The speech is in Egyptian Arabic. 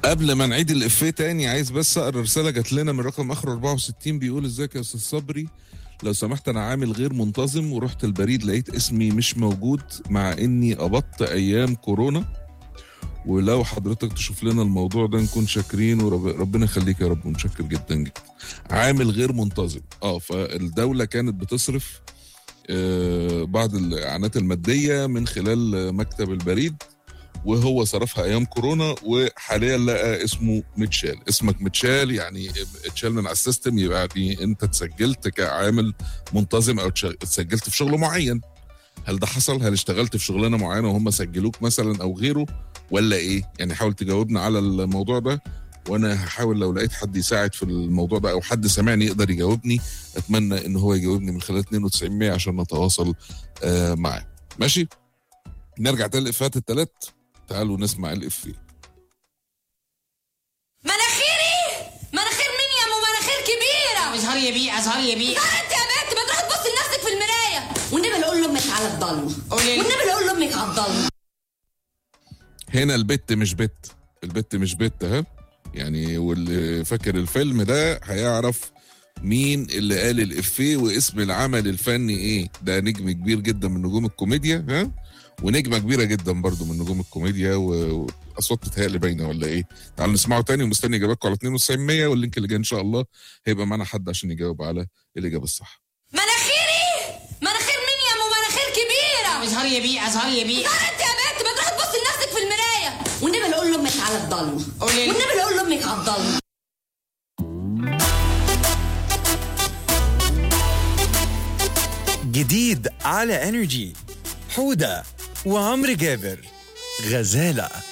قبل ما نعيد الافيه تاني عايز بس اقرا رساله جات لنا من رقم اخر 64 بيقول ازيك يا استاذ صبري لو سمحت انا عامل غير منتظم ورحت البريد لقيت اسمي مش موجود مع اني قبضت ايام كورونا ولو حضرتك تشوف لنا الموضوع ده نكون شاكرين وربنا يخليك يا رب متشكر جدا جدا عامل غير منتظم اه فالدوله كانت بتصرف آه، بعض الاعانات الماديه من خلال مكتب البريد وهو صرفها ايام كورونا وحاليا لقى اسمه متشال اسمك متشال يعني اتشال من على السيستم يبقى يعني انت اتسجلت كعامل منتظم او تشغ- اتسجلت في شغل معين هل ده حصل هل اشتغلت في شغلانه معينه وهم سجلوك مثلا او غيره ولا ايه يعني حاول تجاوبنا على الموضوع ده وانا هحاول لو لقيت حد يساعد في الموضوع ده او حد سامعني يقدر يجاوبني اتمنى ان هو يجاوبني من خلال 92 100 عشان نتواصل آه معاه ماشي نرجع تاني الافيهات الثلاث تعالوا نسمع الافيه مناخيري مناخير مين يا ام مناخير كبيره اظهر يا بيه اظهر يا بيه لا انت يا بنت ما تروحي تبصي لنفسك في المرايه والنبي اللي اقول لامك على الضلمه قولي لي. والنبي اللي اقول لامك على الضلمه هنا البت مش بت البت مش بت ها يعني واللي فاكر الفيلم ده هيعرف مين اللي قال الافيه واسم العمل الفني ايه ده نجم كبير جدا من نجوم الكوميديا ها ونجمه كبيره جدا برضو من نجوم الكوميديا و- واصوات بتهيألي باينه ولا ايه تعالوا نسمعه تاني ومستني اجاباتكم على 92 100 واللينك اللي جاي ان شاء الله هيبقى معانا حد عشان يجاوب على الاجابه الصح مناخيري مناخير مين يا ام مناخير كبيره اظهر يا بيه اظهر يا بيه لا انت يا بنت ما تروحي تبصي لنفسك في المرايه والنبي اللي اقول لامك على الضلمه قولي لي. والنبي اللي اقول لامك على الضلمه جديد على انرجي حودة وعمرو جابر غزالة